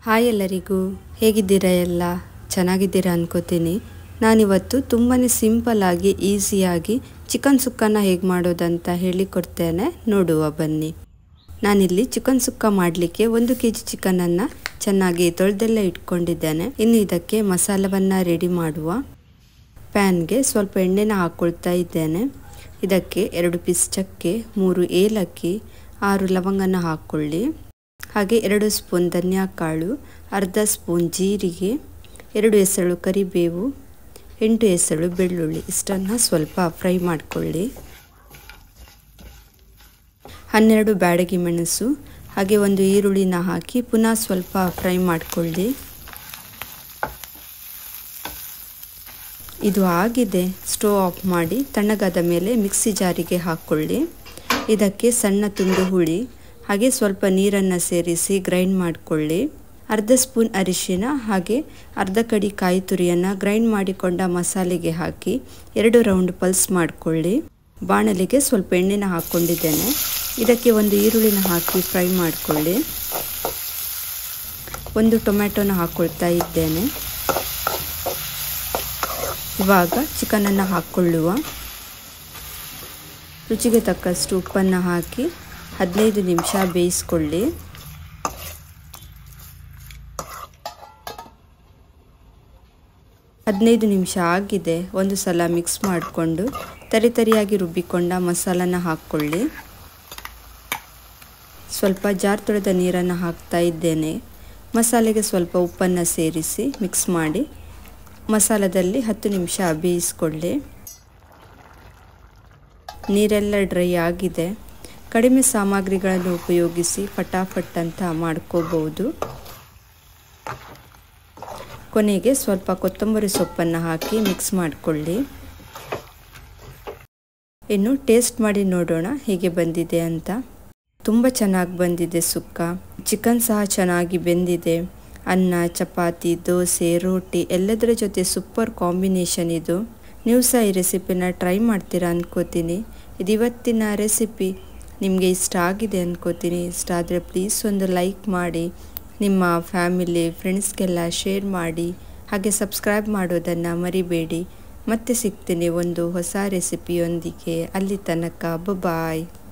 hi ಎಲ್ಲರಿಗೂ ಹೇಗಿದ್ದೀರಾ ಎಲ್ಲ ಚೆನ್ನಾಗಿದ್ದೀರಾ ಅನ್ಕೋತೀನಿ ನಾನಿವತ್ತು ತುಂಬಾ ಸಿಂಪಲ್ಲಾಗಿ ಈಸಿಯಾಗಿ ಚಿಕನ್ ಸುಕ್ಕನ ಹೇಗೆ ಮಾಡೋದಂತ ಹೇಳಿಕೊಡ್ತೇನೆ ನೋಡುವ ಬನ್ನಿ ನಾನಿಲ್ಲಿ ಚಿಕನ್ ಸುಕ್ಕ ಮಾಡಲಿಕ್ಕೆ ಒಂದು ಕೆ ಜಿ ಚಿಕನನ್ನು ಚೆನ್ನಾಗಿ ತೊಳೆದೆಲ್ಲ ಇಟ್ಕೊಂಡಿದ್ದೇನೆ ಇನ್ನು ಇದಕ್ಕೆ ಮಸಾಲವನ್ನು ರೆಡಿ ಮಾಡುವ ಪ್ಯಾನ್ಗೆ ಸ್ವಲ್ಪ ಎಣ್ಣೆನ ಹಾಕ್ಕೊಳ್ತಾ ಇದ್ದೇನೆ ಇದಕ್ಕೆ ಎರಡು ಪೀಸ್ ಚಕ್ಕೆ ಮೂರು ಏಲಕ್ಕಿ ಆರು ಲವಂಗನ ಹಾಕ್ಕೊಳ್ಳಿ ಹಾಗೆ ಎರಡು ಸ್ಪೂನ್ ಧನಿಯಾ ಕಾಳು ಅರ್ಧ ಸ್ಪೂನ್ ಜೀರಿಗೆ ಎರಡು ಎಸಳು ಕರಿಬೇವು ಎಂಟು ಎಸಳು ಬೆಳ್ಳುಳ್ಳಿ ಇಷ್ಟನ್ನು ಸ್ವಲ್ಪ ಫ್ರೈ ಮಾಡಿಕೊಳ್ಳಿ ಹನ್ನೆರಡು ಬ್ಯಾಡಗಿ ಮೆಣಸು ಹಾಗೆ ಒಂದು ಈರುಳ್ಳಿನ ಹಾಕಿ ಪುನಃ ಸ್ವಲ್ಪ ಫ್ರೈ ಮಾಡಿಕೊಳ್ಳಿ ಇದು ಆಗಿದೆ ಸ್ಟೋವ್ ಆಫ್ ಮಾಡಿ ತಣ್ಣಗಾದ ಮೇಲೆ ಮಿಕ್ಸಿ ಜಾರಿಗೆ ಹಾಕ್ಕೊಳ್ಳಿ ಇದಕ್ಕೆ ಸಣ್ಣ ತುಂಡು ಹುಳಿ ಹಾಗೆ ಸ್ವಲ್ಪ ನೀರನ್ನು ಸೇರಿಸಿ ಗ್ರೈಂಡ್ ಮಾಡಿಕೊಳ್ಳಿ ಅರ್ಧ ಸ್ಪೂನ್ ಅರಿಶಿನ ಹಾಗೆ ಅರ್ಧ ಕಡಿ ಕಾಯಿ ತುರಿಯನ್ನು ಗ್ರೈಂಡ್ ಮಾಡಿಕೊಂಡ ಮಸಾಲೆಗೆ ಹಾಕಿ ಎರಡು ರೌಂಡ್ ಪಲ್ಸ್ ಮಾಡಿಕೊಳ್ಳಿ ಬಾಣಲಿಗೆ ಸ್ವಲ್ಪ ಎಣ್ಣೆನ ಹಾಕ್ಕೊಂಡಿದ್ದೇನೆ ಇದಕ್ಕೆ ಒಂದು ಈರುಳ್ಳಿನ ಹಾಕಿ ಫ್ರೈ ಮಾಡಿಕೊಳ್ಳಿ ಒಂದು ಟೊಮ್ಯಾಟೊನ ಹಾಕ್ಕೊಳ್ತಾ ಇದ್ದೇನೆ ಇವಾಗ ಚಿಕನನ್ನು ಹಾಕ್ಕೊಳ್ಳುವ ರುಚಿಗೆ ತಕ್ಕಷ್ಟು ಉಪ್ಪನ್ನು ಹಾಕಿ ಹದಿನೈದು ನಿಮಿಷ ಬೇಯಿಸ್ಕೊಳ್ಳಿ ಹದಿನೈದು ನಿಮಿಷ ಆಗಿದೆ ಒಂದು ಸಲ ಮಿಕ್ಸ್ ಮಾಡಿಕೊಂಡು ತರಿ ತರಿಯಾಗಿ ರುಬ್ಬಿಕೊಂಡ ಮಸಾಲನ ಹಾಕ್ಕೊಳ್ಳಿ ಸ್ವಲ್ಪ ಜಾರ್ ತೊಳೆದ ನೀರನ್ನು ಹಾಕ್ತಾ ಇದ್ದೇನೆ ಮಸಾಲೆಗೆ ಸ್ವಲ್ಪ ಉಪ್ಪನ್ನು ಸೇರಿಸಿ ಮಿಕ್ಸ್ ಮಾಡಿ ಮಸಾಲದಲ್ಲಿ ಹತ್ತು ನಿಮಿಷ ಬೇಯಿಸ್ಕೊಳ್ಳಿ ನೀರೆಲ್ಲ ಡ್ರೈ ಆಗಿದೆ ಕಡಿಮೆ ಸಾಮಗ್ರಿಗಳನ್ನು ಉಪಯೋಗಿಸಿ ಫಟಾಫಟ್ ಅಂತ ಮಾಡ್ಕೋಬಹುದು ಕೊನೆಗೆ ಸ್ವಲ್ಪ ಕೊತ್ತಂಬರಿ ಸೊಪ್ಪನ್ನು ಹಾಕಿ ಮಿಕ್ಸ್ ಮಾಡಿಕೊಳ್ಳಿ ಇನ್ನು ಟೇಸ್ಟ್ ಮಾಡಿ ನೋಡೋಣ ಹೇಗೆ ಬಂದಿದೆ ಅಂತ ತುಂಬ ಚೆನ್ನಾಗಿ ಬಂದಿದೆ ಸುಕ್ಕ ಚಿಕನ್ ಸಹ ಚೆನ್ನಾಗಿ ಬೆಂದಿದೆ ಅನ್ನ ಚಪಾತಿ ದೋಸೆ ರೋಟಿ ಎಲ್ಲದರ ಜೊತೆ ಸೂಪರ್ ಕಾಂಬಿನೇಷನ್ ಇದು ನೀವು ಸಹ ಈ ರೆಸಿಪಿನ ಟ್ರೈ ಮಾಡ್ತೀರಾ ಅನ್ಕೋತೀನಿ ಇದು ಇವತ್ತಿನ ರೆಸಿಪಿ ನಿಮಗೆ ಇಷ್ಟ ಆಗಿದೆ ಅನ್ಕೋತೀನಿ ಇಷ್ಟ ಆದರೆ ಪ್ಲೀಸ್ ಒಂದು ಲೈಕ್ ಮಾಡಿ ನಿಮ್ಮ ಫ್ಯಾಮಿಲಿ ಫ್ರೆಂಡ್ಸ್ಗೆಲ್ಲ ಶೇರ್ ಮಾಡಿ ಹಾಗೆ ಸಬ್ಸ್ಕ್ರೈಬ್ ಮಾಡೋದನ್ನು ಮರಿಬೇಡಿ ಮತ್ತೆ ಸಿಗ್ತೀನಿ ಒಂದು ಹೊಸ ರೆಸಿಪಿಯೊಂದಿಗೆ ಅಲ್ಲಿ ತನಕ ಬಾಯ್